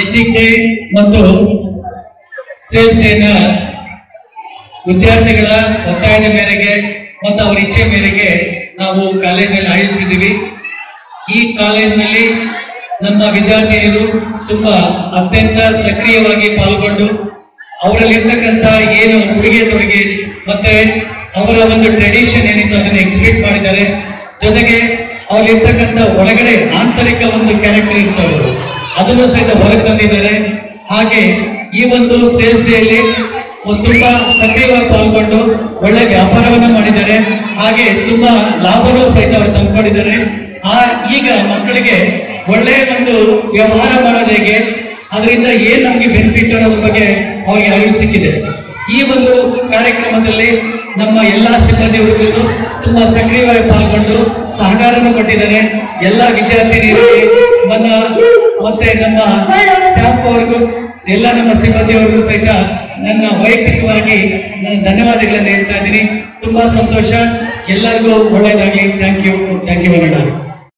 ethic day ಮತ್ತು sales ಡೇನ ವಿದ್ಯಾರ್ಥಿಗಳ ಒತ್ತಾಯದ ಮೇರೆಗೆ ಮತ್ತು ಅವರ ಇಚ್ಛೆ ಮೇರೆಗೆ ನಾವು ಕಾಲೇಜಿನಲ್ಲಿ ಆಯೋಜಿಸಿದ್ದೀವಿ ಈ ಕಾಲೇಜಿನಲ್ಲಿ ನಮ್ಮ ವಿದ್ಯಾರ್ಥಿನಿಯರು ತುಂಬಾ ಅತ್ಯಂತ ಸಕ್ರಿಯವಾಗಿ ಪಾಲ್ಗೊಂಡು ಅವರಲ್ಲಿರ್ತಕ್ಕಂಥ ಏನು ಉಡುಗೆ ತೊಡುಗೆ ಮತ್ತೆ ಅವರ ಒಂದು ಟ್ರೆಡಿಷನ್ ಏನಿತ್ತು ಅದನ್ನ ಎಕ್ಸಿಬಿಟ್ ಮಾಡಿದ್ದಾರೆ ಜೊತೆಗೆ ಅವರಲ್ಲಿರ್ತಕ್ಕಂಥ ಒಳಗಡೆ ಆಂತರಿಕ ಒಂದು ಕ್ಯಾರೆಕ್ಟರ್ ಇರ್ತವೆ ಅದನ್ನು ಸಹಿತ ಹೊರಗೆ ತಂದಿದ್ದಾರೆ ಹಾಗೆ ಈ ಒಂದು ಸೇಲ್ಸ್ ಡೇಯಲ್ಲಿ ಒಂದು ತುಂಬಾ ಸಕ್ರಿಯವಾಗಿ ಪಾಲ್ಗೊಂಡು ಒಳ್ಳೆ ವ್ಯಾಪಾರವನ್ನ ಮಾಡಿದ್ದಾರೆ ಹಾಗೆ ತುಂಬಾ ಲಾಭನೂ ಸಹಿತ ಅವರು ತಂದ್ಕೊಂಡಿದ್ದಾರೆ ಆ ಈಗ ಮಕ್ಕಳಿಗೆ ಒಳ್ಳೆ ಒಂದು ವ್ಯವಹಾರ ಮಾಡೋದು ಹೇಗೆ ಅದರಿಂದ ಏನ್ ನಮ್ಗೆ ಬೆನಿಫಿಟ್ ಅನ್ನೋದ್ರ ಬಗ್ಗೆ ಅವ್ರಿಗೆ ಅರಿವು ಸಿಕ್ಕಿದೆ ಈ ಒಂದು ಕಾರ್ಯಕ್ರಮದಲ್ಲಿ ನಮ್ಮ ಎಲ್ಲಾ ಸಿಬ್ಬಂದಿ ವರ್ಗಗಳು ತುಂಬಾ ಸಕ್ರಿಯವಾಗಿ ಪಾಲ್ಗೊಂಡು ಸಹಕಾರವನ್ನು ಕೊಟ್ಟಿದ್ದಾರೆ ಎಲ್ಲಾ ವಿದ್ಯಾರ್ಥಿನಿಯರಿಗೆ ನನ್ನ ಮತ್ತೆ ನಮ್ಮ ಸ್ಟಾಫ್ ವರ್ಗು ಎಲ್ಲ ನಮ್ಮ ಸಿಬ್ಬಂದಿಯವರಿಗೂ ಸಹಿತ ನನ್ನ ವೈಯಕ್ತಿಕವಾಗಿ ನಾನು ಧನ್ಯವಾದಗಳನ್ನು ಹೇಳ್ತಾ ಇದ್ದೀನಿ ತುಂಬಾ ಸಂತೋಷ ಎಲ್ಲರಿಗೂ ಒಳ್ಳೆಯದಾಗಲಿ thank you thank you madam